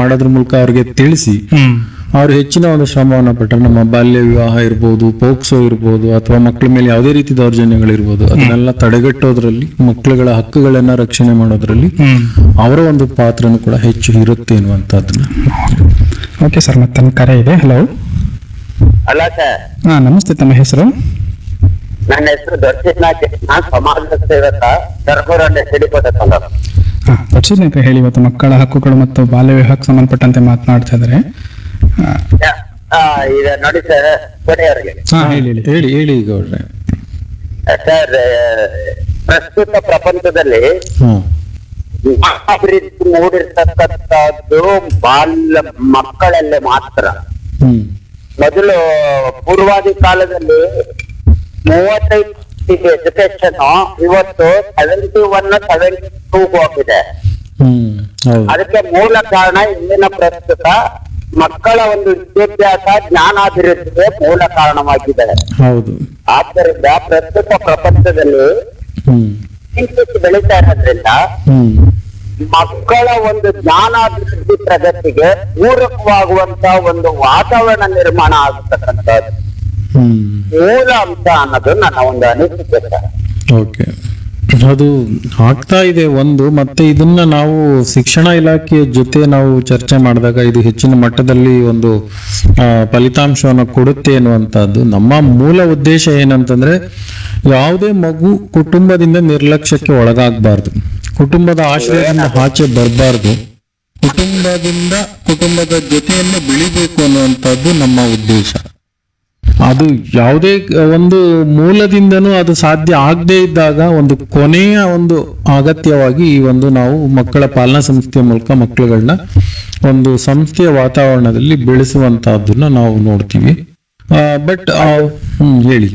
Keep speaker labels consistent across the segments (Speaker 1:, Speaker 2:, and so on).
Speaker 1: ಮಾಡೋದ್ರ ಮೂಲಕ ಅವ್ರಿಗೆ ತಿಳಿಸಿ
Speaker 2: ಹ್ಮ್
Speaker 1: ಅವ್ರು ಹೆಚ್ಚಿನ ಒಂದು ಶ್ರಮವನ್ನು ಪಟ್ಟರೆ ನಮ್ಮ ಬಾಲ್ಯ ವಿವಾಹ ಇರ್ಬೋದು ಪೋಕ್ಸೋ ಇರ್ಬೋದು ಅಥವಾ ಮಕ್ಕಳ ಮೇಲೆ ಯಾವುದೇ ರೀತಿ ದೌರ್ಜನ್ಯಗಳಿರ್ಬೋದು ಅದನ್ನೆಲ್ಲ ತಡೆಗಟ್ಟೋದ್ರಲ್ಲಿ ಮಕ್ಕಳುಗಳ ಹಕ್ಕುಗಳನ್ನ ರಕ್ಷಣೆ ಮಾಡೋದ್ರಲ್ಲಿ
Speaker 2: ಹ್ಮ್
Speaker 1: ಅವರ ಒಂದು ಪಾತ್ರನೂ ಕೂಡ ಹೆಚ್ಚು ಇರುತ್ತೆ ಅನ್ನುವಂಥದ್ದನ್ನ
Speaker 2: ಓಕೆ ಸರ್ ಮತ್ತೆ ನನ್ನ ಕರೆ ಇದೆ ಹಲೋ
Speaker 3: ಅಲ್ಲ ಸರ್
Speaker 2: ಹಾ ನಮಸ್ತೆ ತಮ್ಮ ಹೆಸರು
Speaker 3: ನನ್ನ ಹೆಸರು ದರ್ಶಿನಾಥ್ ನಾನ್ ಸಮಾಜ ಸೇವಕ ಸರ್ಗೂರನ್ನ ಸಿಡಿಪದ
Speaker 2: ಹಾ ದಕ್ಷಿಣ ಹೇಳಿ ಇವತ್ತು ಮಕ್ಕಳ ಹಕ್ಕುಗಳು ಮತ್ತು ಬಾಲ್ಯ ವಿವಾಹಕ್ಕೆ ಸಂಬಂಧಪಟ್ಟಂತೆ ಮಾತನಾಡ್ತಾ ಇದ್ದಾರೆ
Speaker 3: ಈಗ ನೋಡಿ ಸರ್ ಕೊನೆಯವರಿಗೆ
Speaker 2: ಹಾ ಹೇಳಿ ಹೇಳಿ
Speaker 1: ಹೇಳಿ ಹೇಳಿ ಈಗ ಅವ್ರೆ
Speaker 3: ಸರ್ ಪ್ರಸ್ತುತ ಪ್ರಪಂಚದಲ್ಲಿ
Speaker 1: ಹಾ
Speaker 3: ಅಭಿವೃದ್ಧಿ ಮೂಡಿರ್ತಕ್ಕಂಥದ್ದು ಬಾಲ್ಯ ಮಕ್ಕಳಲ್ಲೇ ಮಾತ್ರ
Speaker 1: ಹ್ಮ್
Speaker 3: ಮೊದಲು ಪೂರ್ವಾದಿ ಕಾಲದಲ್ಲಿ ಮೂವತ್ತೈದು ಎಜುಕೇಶನ್ ಇವತ್ತು ಸೆವೆಂಟಿ ಒನ್ ಸೆವೆಂಟಿ ಟೂ ಹೋಗಿದೆ
Speaker 1: ಹ್ಮ್ ಹೌದು
Speaker 3: ಅದಕ್ಕೆ ಮೂಲ ಕಾರಣ ಇಂದಿನ ಪ್ರಸ್ತುತ ಮಕ್ಕಳ ಒಂದು ವಿದ್ಯಾಭ್ಯಾಸ ಜ್ಞಾನಾಭಿವೃದ್ಧಿಗೆ ಮೂಲ ಕಾರಣವಾಗಿದೆ
Speaker 1: ಹೌದು
Speaker 3: ಆದ್ದರಿಂದ ಪ್ರಸ್ತುತ ಪ್ರಪಂಚದಲ್ಲಿ
Speaker 1: ಹ್ಮ್
Speaker 3: ಇಂಗ್ಲಿಷ್ ಬೆಳೀತಾ ಇರೋದ್ರಿಂದ
Speaker 1: ಹ್ಮ್
Speaker 3: ಮಕ್ಕಳ ಒಂದು ಜ್ಞಾನಾಭಿವೃದ್ಧಿ ಪ್ರಗತಿಗೆ ಪೂರಕವಾಗುವಂತ ಒಂದು ವಾತಾವರಣ ನಿರ್ಮಾಣ ಆಗತಕ್ಕಂಥದ್ದು
Speaker 1: ಹ್ಮ್
Speaker 3: ಮೂಲ ಅಂಶ ಅನ್ನೋದು ನನ್ನ ಒಂದು ಅನಿಸಿಕೆ ಸರ್
Speaker 1: ಓಕೆ ಅದು ಆಗ್ತಾ ಇದೆ ಒಂದು ಮತ್ತೆ ಇದನ್ನ ನಾವು ಶಿಕ್ಷಣ ಇಲಾಖೆಯ ಜೊತೆ ನಾವು ಚರ್ಚೆ ಮಾಡಿದಾಗ ಇದು ಹೆಚ್ಚಿನ ಮಟ್ಟದಲ್ಲಿ ಒಂದು ಆ, ಫಲಿತಾಂಶವನ್ನು ಕೊಡುತ್ತೆ ಅನ್ನುವಂಥದ್ದು ನಮ್ಮ ಮೂಲ ಉದ್ದೇಶ ಏನಂತಂದ್ರೆ ಯಾವುದೇ ಮಗು ಕುಟುಂಬದಿಂದ ನಿರ್ಲಕ್ಷ್ಯಕ್ಕೆ ಒಳಗಾಗಬಾರ್ದು ಕುಟುಂಬದ ಆಶ್ರಯದಿಂದ ಆಚೆ ಬರಬಾರ್ದು ಕುಟುಂಬದಿಂದ ಕುಟುಂಬದ ಜೊತೆಯಲ್ಲೇ ಬೆಳಿಬೇಕು ಅನ್ನುವಂಥದ್ದು ನಮ್ಮ ಉದ್ದೇಶ ಅದು ಯಾವುದೇ ಒಂದು ಮೂಲದಿಂದನೂ ಅದು ಸಾಧ್ಯ ಆಗದೇ ಇದ್ದಾಗ ಒಂದು ಕೊನೆಯ ಒಂದು ಅಗತ್ಯವಾಗಿ ಈ ಒಂದು ನಾವು ಮಕ್ಕಳ ಪಾಲನಾ ಸಂಸ್ಥೆಯ ಮೂಲಕ ಮಕ್ಕಳುಗಳನ್ನ ಒಂದು ಸಂಸ್ಥೆಯ ವಾತಾವರಣದಲ್ಲಿ ಬೆಳೆಸುವಂತಹದ್ದನ್ನ ನಾವು ನೋಡ್ತೀವಿ ಬಟ್ ಹ್ಮ್ ಹೇಳಿ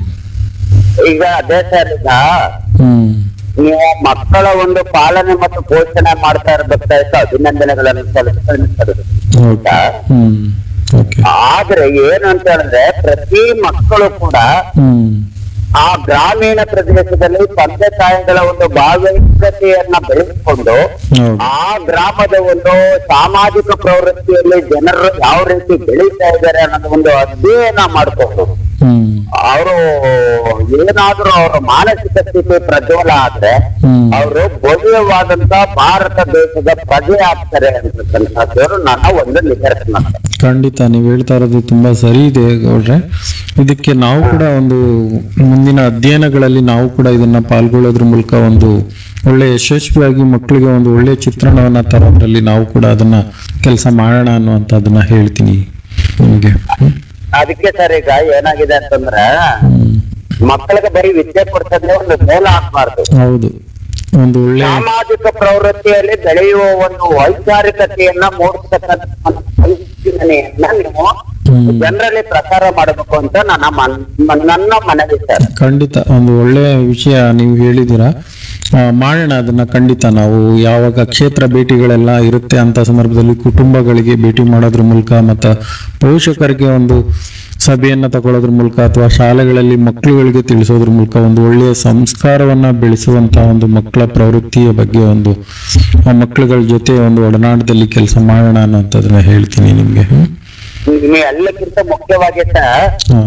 Speaker 3: ಈಗ ಅದೇ ಸರ್ ಈಗ
Speaker 1: ಹ್ಮ್
Speaker 3: ನೀವು ಮಕ್ಕಳ ಒಂದು ಪಾಲನೆ ಮತ್ತು ಪೋಷಣೆ ಮಾಡ್ತಾ ಇರಬೇಕಾಯ್ತು ಅಭಿನಂದನೆಗಳನ್ನು ಸಲ್ಲಿಸ್ತಾರೆ
Speaker 1: ಓಕೆ ಹ್ಮ್ ಓಕೆ
Speaker 3: ಆದ್ರೆ ಏನು ಅಂತ ಹೇಳಿದ್ರೆ ಪ್ರತಿ ಮಕ್ಕಳು ಕೂಡ
Speaker 1: ಹ್ಮ್
Speaker 3: ಆ ಗ್ರಾಮೀಣ ಪ್ರದೇಶದಲ್ಲಿ ತಂದೆ ತಾಯಿಗಳ ಒಂದು ಭಾಗವಹಿಕತೆಯನ್ನ ಬೆಳೆಸಿಕೊಂಡು
Speaker 1: ಹೌದು
Speaker 3: ಆ ಗ್ರಾಮದ ಒಂದು ಸಾಮಾಜಿಕ ಪ್ರವೃತ್ತಿಯಲ್ಲಿ ಜನರು ಯಾವ ರೀತಿ ಬೆಳೀತಾ ಇದ್ದಾರೆ ಅನ್ನೋದು ಒಂದು ಅಧ್ಯಯನ ಮಾಡ್ಕೊಂಡು
Speaker 1: ಹ್ಮ್
Speaker 3: ಅವರು ಏನಾದ್ರೂ ಅವರ ಮಾನಸಿಕ ಸ್ಥಿತಿ ಪ್ರಜ್ವಲ ಆದ್ರೆ
Speaker 1: ಹ್ಮ್
Speaker 3: ಅವರು ಭವ್ಯವಾದಂತ ಭಾರತ ದೇಶದ ಪ್ರಜೆ ಆಗ್ತಾರೆ ಅಂತಕ್ಕಂಥದ್ದು ನನ್ನ ಒಂದು ನಿದರ್ಶನ
Speaker 1: ಖಂಡಿತ ನೀವು ಹೇಳ್ತಾ ಇರೋದು ತುಂಬಾ ಸರಿ ಇದೆ ಗೌಡ್ರೆ ಇದಕ್ಕೆ ನಾವು ಕೂಡ ಒಂದು ಮುಂದಿನ ಅಧ್ಯಯನಗಳಲ್ಲಿ ನಾವು ಕೂಡ ಇದನ್ನ ಪಾಲ್ಗೊಳ್ಳೋದ್ರ ಮೂಲಕ ಒಂದು ಒಳ್ಳೆ ಯಶಸ್ವಿಯಾಗಿ ಮಕ್ಕಳಿಗೆ ಒಂದು ಒಳ್ಳೆ ಚಿತ್ರಣವನ್ನ ತರೋದ್ರಲ್ಲಿ ನಾವು ಕೂಡ ಅದನ್ನ ಕೆಲಸ ಮಾಡೋಣ ಅನ್ನುವಂಥದ್ದನ್ನ ಹೇಳ್ತೀನಿ ನಿಮಗೆ
Speaker 3: ಅದಕ್ಕೆ ಸರ್ ಈಗ ಏನಾಗಿದೆ ಅಂತಂದ್ರೆ
Speaker 1: ಹ್ಮ್
Speaker 3: ಮಕ್ಕಳಿಗೆ ಬರೀ ವಿದ್ಯೆ ಕೊಡ್ತಂದ್ರೆ ಒಂದು ಮೂಲ ಆಗ್ಬಾರ್ದು
Speaker 1: ಹೌದು ಒಂದು ಒಳ್ಳೆ
Speaker 3: ಸಾಮಾಜಿಕ ಪ್ರವೃತ್ತಿಯಲ್ಲಿ ಬೆಳೆಯುವ ಒಂದು ವೈಚಾರಿಕತೆಯನ್ನ ಮೂಡಿಸ್ತಕ್ಕಂಥ ಒಂದು ಪರಿಕಲ್ಪನೆಯನ್ನ ನೀವು
Speaker 1: ಹ್ಮ್.
Speaker 3: ಜನರಲ್ಲಿ ಪ್ರಸಾರ ಮಾಡಬೇಕು ಅಂತ ನನ್ನ ಮನ್- ನನ್ನ ಮನವಿ ಸರ್
Speaker 1: ಖಂಡಿತ ಒಂದು ಒಳ್ಳೆ ವಿಷಯ ನೀವು ಹೇಳಿದ್ದೀರಾ ಆ, ಮಾಡೋಣ ಅದನ್ನ ಖಂಡಿತ ನಾವು ಯಾವಾಗ ಕ್ಷೇತ್ರ ಭೇಟಿಗಳೆಲ್ಲ ಇರುತ್ತೆ ಅಂತ ಸಂದರ್ಭದಲ್ಲಿ ಕುಟುಂಬಗಳಿಗೆ ಭೇಟಿ ಮಾಡೋದ್ರ ಮೂಲಕ ಮತ್ತು ಪೋಷಕರಿಗೆ ಒಂದು ಸಭೆಯನ್ನ ತಗೊಳ್ಳೋದ್ರ ಮೂಲಕ ಅಥವಾ ಶಾಲೆಗಳಲ್ಲಿ ಮಕ್ಕಳುಗಳಿಗೆ ತಿಳಿಸೋದ್ರ ಮೂಲಕ ಒಂದು ಒಳ್ಳೆಯ ಸಂಸ್ಕಾರವನ್ನ ಬೆಳೆಸುವಂತಹ ಒಂದು ಮಕ್ಕಳ ಪ್ರವೃತ್ತಿಯ ಬಗ್ಗೆ ಒಂದು ಆ ಮಕ್ಕಳುಗಳ ಜೊತೆ ಒಂದು ಒಡನಾಟದಲ್ಲಿ ಕೆಲಸ ಮಾಡೋಣ ಅನ್ನೋಂಥದ್ದನ್ನ ಹೇಳ್ತೀನಿ ನಿಮ್ಗೆ ಹ್ಮ್
Speaker 3: ನೀವು ಎಲ್ಲಕ್ಕಿಂತ ಮುಖ್ಯವಾಗಿ ಸರ್
Speaker 1: ಹಾ.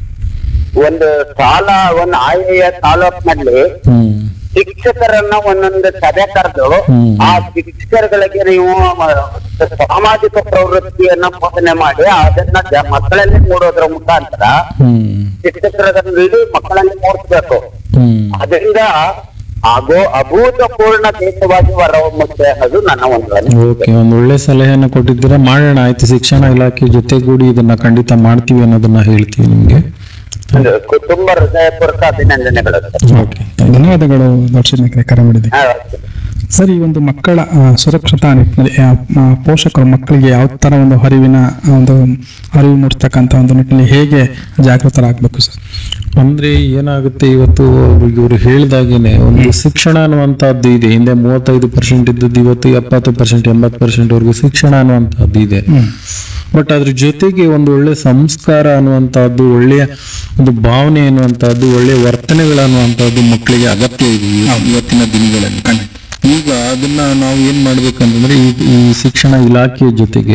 Speaker 3: ಒಂದು ಸಾಲ ಒಂದು ಆಯೆಯ ತಾಲೂಕಿನಲ್ಲಿ
Speaker 1: ಹ್ಮ್
Speaker 3: ಶಿಕ್ಷಕರನ್ನ ಒಂದೊಂದು ಸಭೆ ಕರೆದು
Speaker 1: ಹ್ಮ್.
Speaker 3: ಆ ಶಿಕ್ಷಕರುಗಳಿಗೆ ನೀವು ಮ- ಸಾಮಾಜಿಕ ಪ್ರವೃತ್ತಿಯನ್ನ ಬೋಧನೆ ಮಾಡಿ ಅದನ್ನ ಜ- ಮಕ್ಕಳಲ್ಲಿ ಮೂಡೋದ್ರ ಮುಖಾಂತರ
Speaker 1: ಹ್ಮ್
Speaker 3: ಶಿಕ್ಷಕರಲ್ಲಿ ಮಕ್ಕಳಲ್ಲಿ ಮೂಡಿಸ್ಬೇಕು
Speaker 1: ಹ್ಮ್
Speaker 3: ಅದರಿಂದ ಆಗೋ ಅಭೂತಪೂರ್ಣ ದೇಶವಾಗಿ ಹೊರಹೊಮ್ಮುತ್ತೆ ಅನ್ನೋದು ನನ್ನ ಒಂದು ಅನಿಸಿಕೆ.
Speaker 1: ಓಕೆ ಒಂದು ಒಳ್ಳೆ ಸಲಹೆಯನ್ನು ಕೊಟ್ಟಿದ್ದೀರಾ ಮಾಡೋಣ ಆಯ್ತು ಶಿಕ್ಷಣ ಇಲಾಖೆ ಜೊತೆಗೂಡಿ ಇದನ್ನ ಖಂಡಿತ ಮಾಡ್ತೀವಿ ಅನ್ನೋದನ್ನ ಹೇಳ್ತೀವಿ ನಿಮ್ಗೆ
Speaker 3: ಒಂದು ಕುಟುಂಬ ಹೃದಯಪೂರ್ವಕ ಅಭಿನಂದನೆಗಳು
Speaker 1: ಓಕೆ
Speaker 2: ಧನ್ಯವಾದಗಳು ದಕ್ಷಿಣ ಕರೆ ಮಾಡಿದೆ
Speaker 3: ಹಾ,
Speaker 2: ಸರ್ ಈ ಒಂದು ಮಕ್ಕಳ ಆ, ಸುರಕ್ಷತಾ ನಿಟ್ಟಿನಲ್ಲಿ ಆ, ಆ, ಪೋಷಕರು ಮಕ್ಕಳಿಗೆ ಯಾವ ತರ ಒಂದು ಅರಿವಿನ ಆ, ಒಂದು ಅರಿವು ಮೂಡಿಸ್ತಕ್ಕಂಥ ಒಂದು ನಿಟ್ಟಿನಲ್ಲಿ ಹೇಗೆ ಜಾಗೃತರಾಗಬೇಕು ಸರ್
Speaker 1: ಅಂದ್ರೆ ಏನಾಗುತ್ತೆ ಇವತ್ತು ಅವ್ರಿಗೆ ಇವ್ರು ಹೇಳ್ದಾಗೇನೆ ಒಂದು ಶಿಕ್ಷಣ ಅನ್ನುವಂತಹದ್ದು ಇದೆ ಹಿಂದೆ ಮೂವತ್ತೈದು ಪರ್ಸೆಂಟ್ ಇದ್ದದ್ದು ಇವತ್ತು ಎಪ್ಪತ್ತು ಪರ್ಸೆಂಟ್ ಎಂಬತ್ತು ಪರ್ಸೆಂಟ್ ವರೆಗೂ ಶಿಕ್ಷಣ ಅನ್ನುವಂತಹದ್ದು ಇದೆ ಬಟ್ ಅದ್ರ ಜೊತೆಗೆ ಒಂದು ಒಳ್ಳೆ ಸಂಸ್ಕಾರ ಅನ್ನುವಂತಹದ್ದು ಒಳ್ಳೆಯ ಒಂದು ಭಾವನೆ ಅನ್ನುವಂತಹದ್ದು ಒಳ್ಳೆಯ ವರ್ತನೆಗಳು ಅನ್ನುವಂತಹದ್ದು ಮಕ್ಕಳಿಗೆ ಅಗತ್ಯ ಇದೆ ಇವ- ಇವತ್ತಿನ ದಿನಗಳಲ್ಲಿ ಈಗ ಅದನ್ನ ನಾವು ಏನ್ ಮಾಡ್ಬೇಕಂತಂದ್ರೆ ಈ ಈ ಶಿಕ್ಷಣ ಇಲಾಖೆಯ ಜೊತೆಗೆ